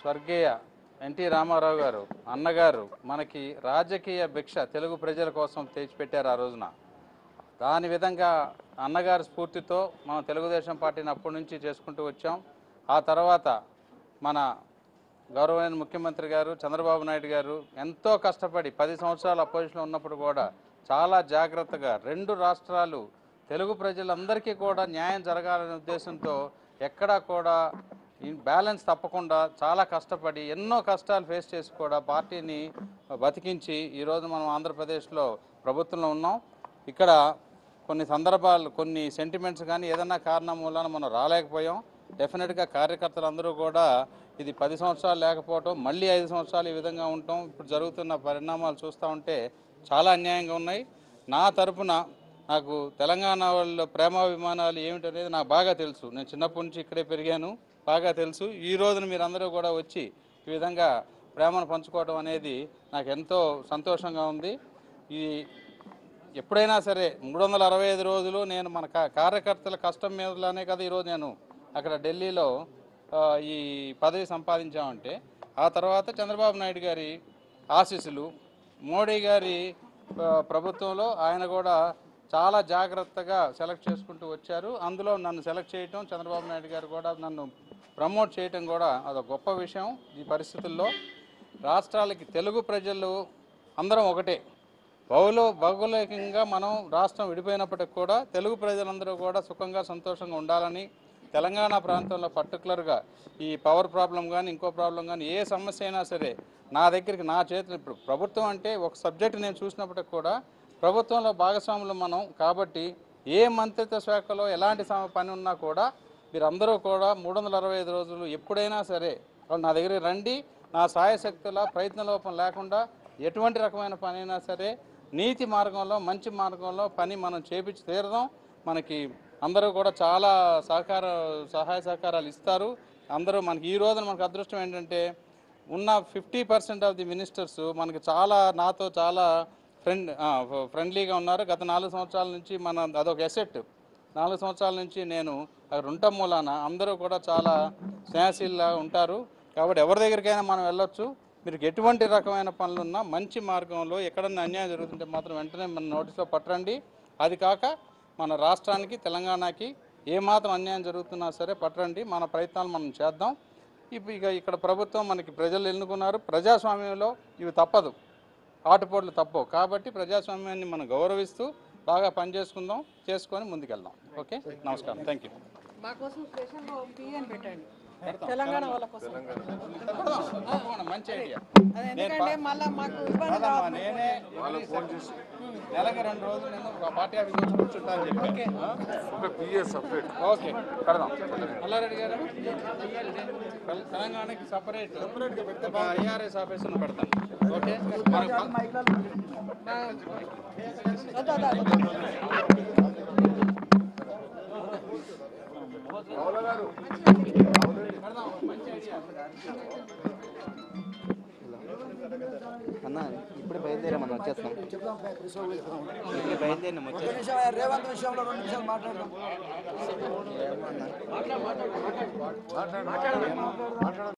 స్వర్గీయ ఎన్టీ రామారావు గారు అన్నగారు మనకి రాజకీయ భిక్ష తెలుగు ప్రజల కోసం తెచ్చిపెట్టారు ఆ రోజున దాని విధంగా అన్నగారి స్ఫూర్తితో మనం తెలుగుదేశం పార్టీని అప్పటి నుంచి చేసుకుంటూ వచ్చాం ఆ తర్వాత మన గౌరవమైన ముఖ్యమంత్రి గారు చంద్రబాబు నాయుడు గారు ఎంతో కష్టపడి పది సంవత్సరాలు అపోజిషన్లో ఉన్నప్పుడు కూడా చాలా జాగ్రత్తగా రెండు రాష్ట్రాలు తెలుగు ప్రజలందరికీ కూడా న్యాయం జరగాలనే ఉద్దేశంతో ఎక్కడా కూడా ఈ బ్యాలెన్స్ తప్పకుండా చాలా కష్టపడి ఎన్నో కష్టాలు ఫేస్ చేసి కూడా పార్టీని బతికించి ఈరోజు మనం ఆంధ్రప్రదేశ్లో ప్రభుత్వంలో ఉన్నాం ఇక్కడ కొన్ని సందర్భాలు కొన్ని సెంటిమెంట్స్ కానీ ఏదైనా కారణం మూలాన మనం రాలేకపోయాం డెఫినెట్గా కార్యకర్తలందరూ కూడా ఇది పది సంవత్సరాలు లేకపోవటం మళ్ళీ ఐదు సంవత్సరాలు ఈ విధంగా ఉండటం ఇప్పుడు జరుగుతున్న పరిణామాలు చూస్తూ ఉంటే చాలా అన్యాయంగా ఉన్నాయి నా తరపున నాకు తెలంగాణ వాళ్ళ ప్రేమాభిమానాలు ఏమిటనేది నాకు బాగా తెలుసు నేను చిన్నప్పటి నుంచి ఇక్కడే పెరిగాను బాగా తెలుసు ఈ రోజున మీరందరూ కూడా వచ్చి ఈ విధంగా ప్రేమను పంచుకోవడం అనేది నాకు ఎంతో సంతోషంగా ఉంది ఈ ఎప్పుడైనా సరే మూడు వందల అరవై ఐదు రోజులు నేను మన కా- కార్యకర్తల కష్టం మీదనే కదా ఈరోజు నేను అక్కడ ఢిల్లీలో ఆ, ఈ పదవి సంపాదించామంటే ఆ తర్వాత చంద్రబాబు నాయుడు గారి ఆశీస్సులు మోడీ గారి ఆ, ప్రభుత్వంలో ఆయన కూడా చాలా జాగ్రత్తగా సెలెక్ట్ చేసుకుంటూ వచ్చారు అందులో నన్ను సెలెక్ట్ చేయటం చంద్రబాబు నాయుడు గారు కూడా నన్ను ప్రమోట్ చేయటం కూడా అదొక గొప్ప విషయం ఈ పరిస్థితుల్లో రాష్ట్రాలకి తెలుగు ప్రజలు అందరం ఒకటే భౌలో భౌగోళికంగా మనం రాష్ట్రం విడిపోయినప్పటికి కూడా తెలుగు ప్రజలందరూ కూడా సుఖంగా సంతోషంగా ఉండాలని తెలంగాణ ప్రాంతంలో పర్టికులర్గా ఈ పవర్ ప్రాబ్లం కానీ ఇంకో ప్రాబ్లం కానీ ఏ సమస్య అయినా సరే నా దగ్గరికి నా చేతులు ఇప్పుడు ప్రభుత్వం అంటే ఒక సబ్జెక్ట్ నేను చూసినప్పటికి కూడా ప్రభుత్వంలో భాగస్వాములు మనం కాబట్టి ఏ మంత్రిత్వ శాఖలో ఎలాంటి సమ- పని ఉన్నా కూడా మీరందరూ కూడా మూడు వందల అరవై ఐదు రోజులు ఎప్పుడైనా సరే వాళ్ళు నా దగ్గరికి రండి నా సాయశక్తుల ప్రయత్న లోపం లేకుండా ఎటువంటి రకమైన పని అయినా సరే నీతి మార్గంలో మంచి మార్గంలో పని మనం చేపించి తీరదాం మనకి అందరూ కూడా చాలా సహకార సహాయ సహకారాలు ఇస్తారు అందరూ మనకి ఈ రోజున మనకు అదృష్టం ఏంటంటే ఉన్న fifty percent of the ministers మనకి చాలా నాతో చాలా ఫ్రెండ్ ఫ్రెండ్లీగా ఉన్నారు గత నాలుగు సంవత్సరాల నుంచి మన అదొక ఎసెట్ నాలుగు సంవత్సరాల నుంచి నేను అక్కడ ఉండటం మూలాన అందరూ కూడా చాలా స్నేహశీల్లా ఉంటారు కాబట్టి ఎవరి దగ్గరికైనా మనం వెళ్ళొచ్చు మీరు ఎటువంటి రకమైన పనులున్నా మంచి మార్గంలో ఎక్కడన్నా అన్యాయం జరుగుతుంటే మాత్రం వెంటనే మన నోటీస్లో పట్టరండి అది కాక మన రాష్ట్రానికి తెలంగాణకి ఏమాత్రం అన్యాయం జరుగుతున్నా సరే పట్టరండి మన ప్రయత్నాలు మనం చేద్దాం ఇప్పుడు ఇక ఇక్కడ ప్రభుత్వం మనకి ప్రజలు ఎన్నుకున్నారు ప్రజాస్వామ్యంలో ఇవి తప్పదు ఆటుపోట్లు తప్పవు కాబట్టి ప్రజాస్వామ్యాన్ని మనం గౌరవిస్తూ బాగా పనిచేసుకుందాం చేసుకొని ముందుకెళ్దాం ఓకే నమస్కారం థ్యాంక్ యూ మా కోసం స్టేషన్లో పిఎన్ పెట్టండి తెలంగాణ వాళ్ళ కోసం తప్పకుండా మంచి ఐడియా అది ఎందుకంటే మళ్ళీ మాకు ఇబ్బంది కాదమ్మా నేనే నెలకి రెండు రోజులు నేను ఒక పార్టీ ఆఫీస్ వచ్చి కూర్చుంటా అని చెప్పి ఒక పిఏ సపరేట్ ఓకే పెడదాం మల్లారెడ్డి గారు తెలంగాణకి సపరేట్ ఒక ఐఆర్ఎస్ ఆఫీస్ పెడతాం ఓకే మనకు వద్దు, వద్దు, వద్దు. అన్న ఇప్పుడే బయలుదేరామని వచ్చేస్తాం ఇప్పుడే బయలుదేరినాం వచ్చేస్తాం రేవంత్ విషయంలో రెండు నిమిషాలు మాట్లాడదాం